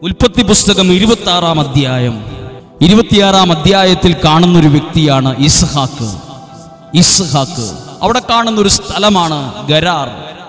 ഉൽപ്പത്തി പുസ്തകം ഇരുപത്തി ആറാം അധ്യായം ഇരുപത്തിയാറാം അധ്യായത്തിൽ കാണുന്ന ഒരു വ്യക്തിയാണ് ഇസ്ഹാക്ക് ഇസ്ഹാക്ക് അവിടെ കാണുന്ന ഒരു സ്ഥലമാണ് ഗരാർ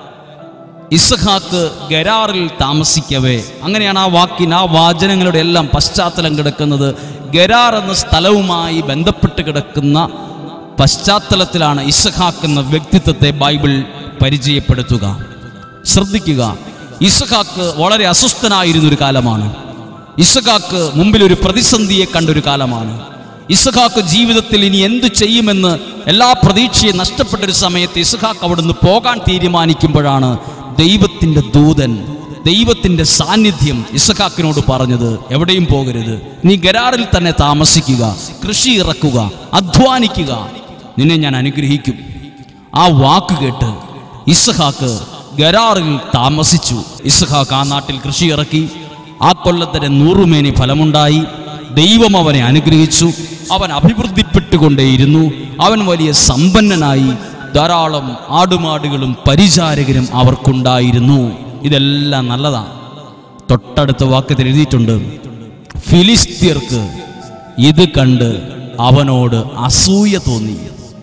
ഇസ്ഹാക്ക് ഗരാറിൽ താമസിക്കവേ അങ്ങനെയാണ് ആ വാക്കിന് ആ വാചനങ്ങളുടെ എല്ലാം പശ്ചാത്തലം കിടക്കുന്നത് ഗരാർ എന്ന സ്ഥലവുമായി ബന്ധപ്പെട്ട് കിടക്കുന്ന പശ്ചാത്തലത്തിലാണ് ഇസ്ഹാക്ക് എന്ന വ്യക്തിത്വത്തെ ബൈബിൾ പരിചയപ്പെടുത്തുക ശ്രദ്ധിക്കുക ഇസ്ഹാക്ക് വളരെ അസ്വസ്ഥനായിരുന്ന ഒരു കാലമാണ് ഇസ്ഹാക്ക് മുമ്പിൽ ഒരു പ്രതിസന്ധിയെ കണ്ടൊരു കാലമാണ് ഇസ്ഹാക്ക് ജീവിതത്തിൽ ഇനി എന്തു ചെയ്യുമെന്ന് എല്ലാ പ്രതീക്ഷയും നഷ്ടപ്പെട്ടൊരു സമയത്ത് ഇസ്ഹാക്ക് അവിടുന്ന് പോകാൻ തീരുമാനിക്കുമ്പോഴാണ് ദൈവത്തിൻ്റെ ദൂതൻ ദൈവത്തിൻ്റെ സാന്നിധ്യം ഇസഹാക്കിനോട് പറഞ്ഞത് എവിടെയും പോകരുത് നീ ഗരാറിൽ തന്നെ താമസിക്കുക കൃഷി ഇറക്കുക അധ്വാനിക്കുക നിന്നെ ഞാൻ അനുഗ്രഹിക്കും ആ വാക്ക് കേട്ട് ഇസഹാക്ക് ഗരാറിൽ താമസിച്ചു ഇസഹാക്ക് ആ നാട്ടിൽ കൃഷി ഇറക്കി ആ കൊല്ലത്തിന് നൂറുമേനി ഫലമുണ്ടായി ദൈവം അവനെ അനുഗ്രഹിച്ചു അവൻ അഭിവൃദ്ധിപ്പെട്ടുകൊണ്ടേയിരുന്നു അവൻ വലിയ സമ്പന്നനായി ധാരാളം ആടുമാടുകളും പരിചാരകരും അവർക്കുണ്ടായിരുന്നു ഇതെല്ലാം നല്ലതാണ് തൊട്ടടുത്ത വാക്യത്തിൽ എഴുതിയിട്ടുണ്ട് ഫിലിസ്തീർക്ക് ഇത് കണ്ട് അവനോട് അസൂയ തോന്നി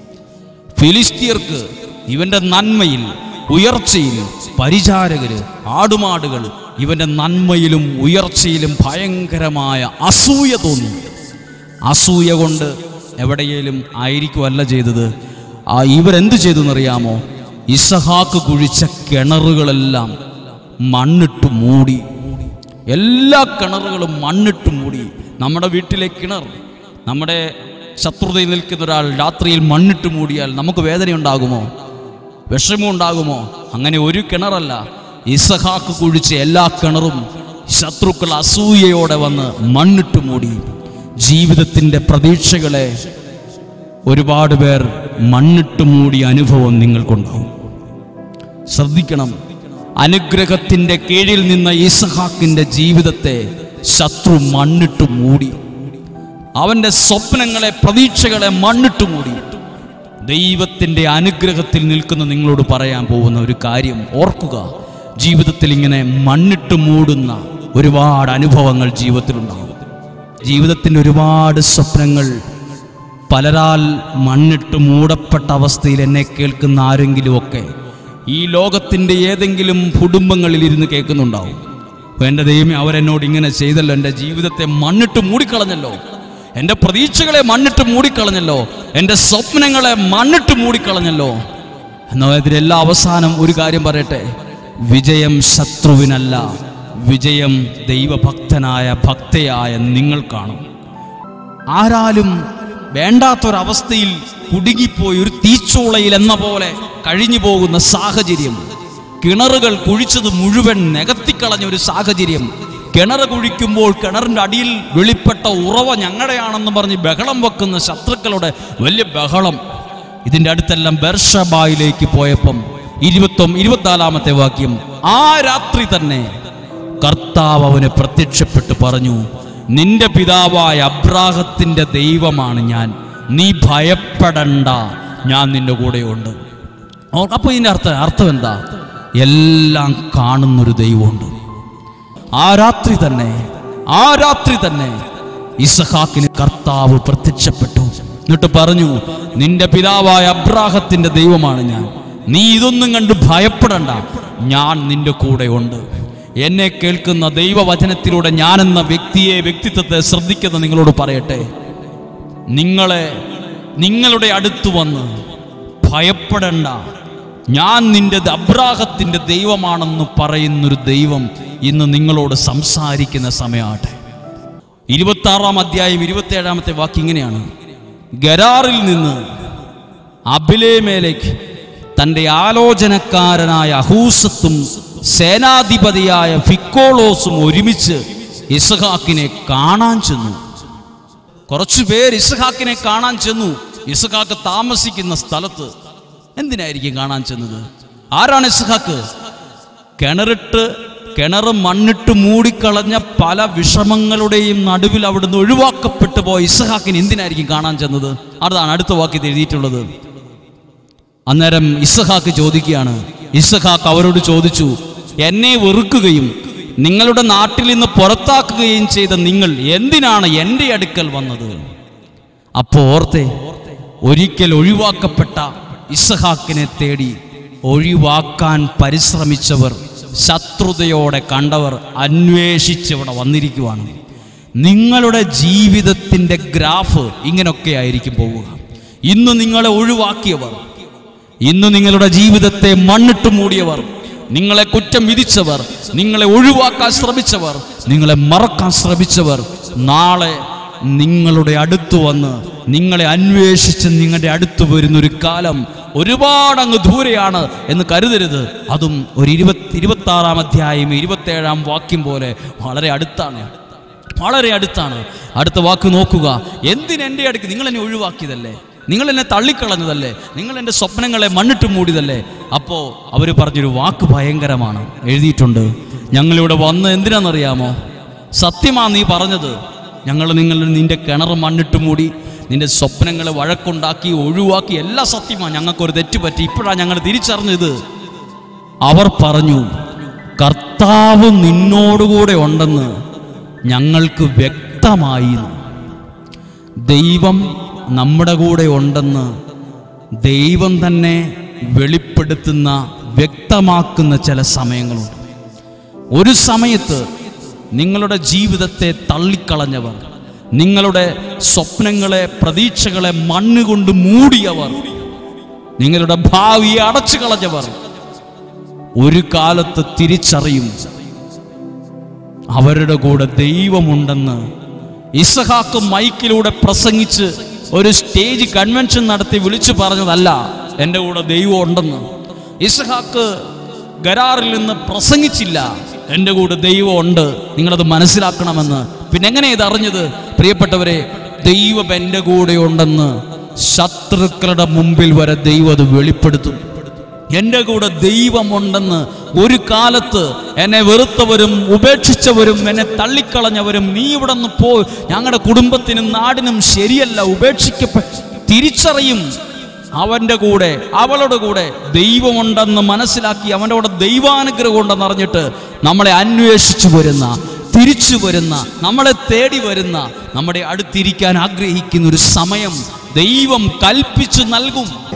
ഫിലിസ്തീർക്ക് ഇവന്റെ നന്മയിൽ ഉയർച്ചയിൽ പരിചാരകര് ആടുമാടുകൾ ഇവന്റെ നന്മയിലും ഉയർച്ചയിലും ഭയങ്കരമായ അസൂയ തോന്നി അസൂയ കൊണ്ട് എവിടെയേലും ആയിരിക്കുമല്ല ചെയ്തത് ആ ഇവരെന്ത് ചെയ്തു എന്നറിയാമോ ഇസഹാക്ക് കുഴിച്ച കിണറുകളെല്ലാം മണ്ണിട്ട് മൂടി എല്ലാ കിണറുകളും മണ്ണിട്ട് മൂടി നമ്മുടെ വീട്ടിലെ കിണർ നമ്മുടെ ശത്രുതയിൽ നിൽക്കുന്ന ഒരാൾ രാത്രിയിൽ മണ്ണിട്ട് മൂടിയാൽ നമുക്ക് വേദന ഉണ്ടാകുമോ വിഷമം ഉണ്ടാകുമോ അങ്ങനെ ഒരു കിണറല്ല ഇസഹാക്ക് കുഴിച്ച എല്ലാ കിണറും ശത്രുക്കൾ അസൂയയോടെ വന്ന് മണ്ണിട്ട് മൂടി ജീവിതത്തിൻ്റെ പ്രതീക്ഷകളെ ഒരുപാട് പേർ മണ്ണിട്ട് മൂടിയ അനുഭവം നിങ്ങൾക്കുണ്ടാവും ശ്രദ്ധിക്കണം അനുഗ്രഹത്തിന്റെ കീഴിൽ നിന്ന ഇസഹാക്കിന്റെ ജീവിതത്തെ ശത്രു മണ്ണിട്ട് മൂടി അവന്റെ സ്വപ്നങ്ങളെ പ്രതീക്ഷകളെ മണ്ണിട്ട് മൂടി ദൈവത്തിന്റെ അനുഗ്രഹത്തിൽ നിൽക്കുന്ന നിങ്ങളോട് പറയാൻ പോകുന്ന ഒരു കാര്യം ഓർക്കുക ജീവിതത്തിൽ ഇങ്ങനെ മണ്ണിട്ട് മൂടുന്ന ഒരുപാട് അനുഭവങ്ങൾ ജീവിതത്തിലുണ്ടാകും ജീവിതത്തിൻ്റെ ഒരുപാട് സ്വപ്നങ്ങൾ പലരാൽ മണ്ണിട്ട് മൂടപ്പെട്ട അവസ്ഥയിൽ എന്നെ കേൾക്കുന്ന ആരെങ്കിലുമൊക്കെ ഈ ലോകത്തിൻ്റെ ഏതെങ്കിലും കുടുംബങ്ങളിൽ ഇരുന്ന് കേൾക്കുന്നുണ്ടാവും അപ്പോൾ എൻ്റെ ദൈവമേ അവരെന്നോട് ഇങ്ങനെ ചെയ്തല്ലോ എൻ്റെ ജീവിതത്തെ മണ്ണിട്ട് മൂടിക്കളഞ്ഞല്ലോ എൻ്റെ പ്രതീക്ഷകളെ മണ്ണിട്ട് മൂടിക്കളഞ്ഞല്ലോ എൻ്റെ സ്വപ്നങ്ങളെ മണ്ണിട്ട് മൂടിക്കളഞ്ഞല്ലോ എന്നാൽ ഇതിലെല്ലാം അവസാനം ഒരു കാര്യം പറയട്ടെ വിജയം ശത്രുവിനല്ല വിജയം ദൈവഭക്തനായ ഭക്തയായ നിങ്ങൾക്കാണ് ആരാലും വേണ്ടാത്തൊരവസ്ഥയിൽ കുടുങ്ങിപ്പോയി ഒരു തീച്ചൂളയിൽ എന്ന പോലെ കഴിഞ്ഞു പോകുന്ന സാഹചര്യം കിണറുകൾ കുഴിച്ചത് മുഴുവൻ നികത്തിക്കളഞ്ഞ ഒരു സാഹചര്യം കിണർ കുഴിക്കുമ്പോൾ കിണറിന്റെ അടിയിൽ വെളിപ്പെട്ട ഉറവ ഞങ്ങളുടെയാണെന്ന് പറഞ്ഞ് ബഹളം വെക്കുന്ന ശത്രുക്കളുടെ വലിയ ബഹളം ഇതിന്റെ അടുത്തെല്ലാം ബെർഷബായിലേക്ക് പോയപ്പം ഇരുപത്തൊം ഇരുപത്തിനാലാമത്തെ വാക്യം ആ രാത്രി തന്നെ കർത്താവ് അവന് പ്രത്യക്ഷപ്പെട്ട് പറഞ്ഞു നിന്റെ പിതാവായ അബ്രാഹത്തിന്റെ ദൈവമാണ് ഞാൻ നീ ഭയപ്പെടണ്ട ഞാൻ നിന്റെ കൂടെയുണ്ട് ഓ- അപ്പൊ ഇതിന്റെ അർത്ഥം അർത്ഥം എന്താ എല്ലാം കാണുന്നൊരു ദൈവമുണ്ട് ആ രാത്രി തന്നെ ആ രാത്രി തന്നെ ഇസഹാക്കിന് കർത്താവ് പ്രത്യക്ഷപ്പെട്ടു എന്നിട്ട് പറഞ്ഞു നിന്റെ പിതാവായ അബ്രാഹത്തിന്റെ ദൈവമാണ് ഞാൻ നീ ഇതൊന്നും കണ്ട് ഭയപ്പെടണ്ട ഞാൻ നിന്റെ കൂടെ ഉണ്ട് എന്നെ കേൾക്കുന്ന ദൈവവചനത്തിലൂടെ ഞാനെന്ന വ്യക്തിയെ വ്യക്തിത്വത്തെ ശ്രദ്ധിക്കുന്ന നിങ്ങളോട് പറയട്ടെ നിങ്ങളെ നിങ്ങളുടെ അടുത്ത് വന്ന് ഭയപ്പെടണ്ട ഞാൻ നിന്റെ അബ്രാഹത്തിന്റെ ദൈവമാണെന്ന് പറയുന്നൊരു ദൈവം ഇന്ന് നിങ്ങളോട് സംസാരിക്കുന്ന സമയമാട്ടെ ഇരുപത്തി ആറാം അധ്യായം ഇരുപത്തി ഏഴാമത്തെ വാക്ക് ഇങ്ങനെയാണ് ഗരാറിൽ നിന്ന് അബിലേമേലേക്ക് തൻ്റെ ആലോചനക്കാരനായ അഹൂസത്തും സേനാധിപതിയായ ഫിക്കോളോസും ഒരുമിച്ച് ഇസഹാക്കിനെ കാണാൻ ചെന്നു കുറച്ചു പേർ ഇസഹാക്കിനെ കാണാൻ ചെന്നു ഇസഹാക്ക് താമസിക്കുന്ന സ്ഥലത്ത് എന്തിനായിരിക്കും കാണാൻ ചെന്നത് ആരാണ് ഇസഹാക്ക് കിണറിട്ട് കിണർ മണ്ണിട്ട് മൂടിക്കളഞ്ഞ പല വിഷമങ്ങളുടെയും നടുവിൽ അവിടുന്ന് ഒഴിവാക്കപ്പെട്ടു പോയ ഇസഹാക്കിന് എന്തിനായിരിക്കും കാണാൻ ചെന്നത് അതാണ് അടുത്ത വാക്യത്തിൽ എഴുതിയിട്ടുള്ളത് അന്നേരം ഇസഹാക്ക് ചോദിക്കുകയാണ് ഇസഹാക്ക് അവരോട് ചോദിച്ചു എന്നെ വെറുക്കുകയും നിങ്ങളുടെ നാട്ടിൽ നിന്ന് പുറത്താക്കുകയും ചെയ്ത നിങ്ങൾ എന്തിനാണ് എൻ്റെ അടുക്കൽ വന്നത് അപ്പോൾ ഓർത്തെ ഒരിക്കൽ ഒഴിവാക്കപ്പെട്ട ഇസഹാക്കിനെ തേടി ഒഴിവാക്കാൻ പരിശ്രമിച്ചവർ ശത്രുതയോടെ കണ്ടവർ അന്വേഷിച്ച് ഇവിടെ വന്നിരിക്കുവാണ് നിങ്ങളുടെ ജീവിതത്തിൻ്റെ ഗ്രാഫ് ഇങ്ങനൊക്കെ ആയിരിക്കും പോവുക ഇന്ന് നിങ്ങളെ ഒഴിവാക്കിയവർ ഇന്ന് നിങ്ങളുടെ ജീവിതത്തെ മണ്ണിട്ട് മൂടിയവർ നിങ്ങളെ കുറ്റം വിധിച്ചവർ നിങ്ങളെ ഒഴിവാക്കാൻ ശ്രമിച്ചവർ നിങ്ങളെ മറക്കാൻ ശ്രമിച്ചവർ നാളെ നിങ്ങളുടെ അടുത്ത് വന്ന് നിങ്ങളെ അന്വേഷിച്ച് നിങ്ങളുടെ അടുത്ത് വരുന്നൊരു കാലം ഒരുപാട് അങ്ങ് ദൂരെയാണ് എന്ന് കരുതരുത് അതും ഒരു ഇരുപത്തി ഇരുപത്തി ആറാം അധ്യായം ഇരുപത്തേഴാം വാക്യം പോലെ വളരെ അടുത്താണ് വളരെ അടുത്താണ് അടുത്ത വാക്ക് നോക്കുക എന്തിന് എൻ്റെ അടുക്ക് നിങ്ങൾ എന്നെ ഒഴിവാക്കിയതല്ലേ നിങ്ങൾ എന്നെ തള്ളിക്കളഞ്ഞതല്ലേ നിങ്ങൾ എൻ്റെ സ്വപ്നങ്ങളെ മണ്ണിട്ട് മൂടിയതല്ലേ അപ്പോൾ അവർ പറഞ്ഞൊരു വാക്ക് ഭയങ്കരമാണ് എഴുതിയിട്ടുണ്ട് ഞങ്ങളിവിടെ വന്ന് എന്തിനാണെന്നറിയാമോ സത്യമാ നീ പറഞ്ഞത് ഞങ്ങൾ നിങ്ങൾ നിന്റെ കിണർ മണ്ണിട്ട് മൂടി നിന്റെ സ്വപ്നങ്ങളെ വഴക്കുണ്ടാക്കി ഒഴിവാക്കി എല്ലാ സത്യമാണ് ഞങ്ങൾക്കൊരു തെറ്റ് പറ്റി ഇപ്പോഴാണ് ഞങ്ങൾ തിരിച്ചറിഞ്ഞത് അവർ പറഞ്ഞു കർത്താവ് നിന്നോടുകൂടെ ഉണ്ടെന്ന് ഞങ്ങൾക്ക് വ്യക്തമായി ദൈവം നമ്മുടെ കൂടെ ഉണ്ടെന്ന് ദൈവം തന്നെ വെളിപ്പെടുത്തുന്ന വ്യക്തമാക്കുന്ന ചില സമയങ്ങളുണ്ട് ഒരു സമയത്ത് നിങ്ങളുടെ ജീവിതത്തെ തള്ളിക്കളഞ്ഞവർ നിങ്ങളുടെ സ്വപ്നങ്ങളെ പ്രതീക്ഷകളെ മണ്ണുകൊണ്ട് മൂടിയവർ നിങ്ങളുടെ ഭാവിയെ അടച്ചു കളഞ്ഞവർ ഒരു കാലത്ത് തിരിച്ചറിയും അവരുടെ കൂടെ ദൈവമുണ്ടെന്ന് ഇസഹാക്ക് മൈക്കിലൂടെ പ്രസംഗിച്ച് ഒരു സ്റ്റേജ് കൺവെൻഷൻ നടത്തി വിളിച്ചു പറഞ്ഞതല്ല എൻ്റെ കൂടെ ദൈവം ഉണ്ടെന്ന് ഇസഹാക്ക് ഗരാറിൽ നിന്ന് പ്രസംഗിച്ചില്ല എൻ്റെ കൂടെ ദൈവം ഉണ്ട് നിങ്ങളത് മനസ്സിലാക്കണമെന്ന് പിന്നെ എങ്ങനെ ഇത് അറിഞ്ഞത് പ്രിയപ്പെട്ടവരെ ദൈവം എൻ്റെ കൂടെ ഉണ്ടെന്ന് ശത്രുക്കളുടെ മുമ്പിൽ വരെ ദൈവം അത് വെളിപ്പെടുത്തും എൻ്റെ കൂടെ ദൈവമുണ്ടെന്ന് ഒരു കാലത്ത് എന്നെ വെറുത്തവരും ഉപേക്ഷിച്ചവരും എന്നെ തള്ളിക്കളഞ്ഞവരും നീ ഇവിടെ നിന്ന് പോ ഞങ്ങളുടെ കുടുംബത്തിനും നാടിനും ശരിയല്ല ഉപേക്ഷിക്കപ്പെ തിരിച്ചറിയും അവൻ്റെ കൂടെ അവളുടെ കൂടെ ദൈവമുണ്ടെന്ന് മനസ്സിലാക്കി അവൻ്റെ കൂടെ ദൈവാനുഗ്രഹം ഉണ്ടെന്ന് അറിഞ്ഞിട്ട് നമ്മളെ അന്വേഷിച്ചു വരുന്ന തിരിച്ചു വരുന്ന നമ്മളെ തേടി വരുന്ന നമ്മുടെ അടുത്തിരിക്കാൻ ആഗ്രഹിക്കുന്ന ഒരു സമയം ദൈവം കൽപ്പിച്ചു നൽകും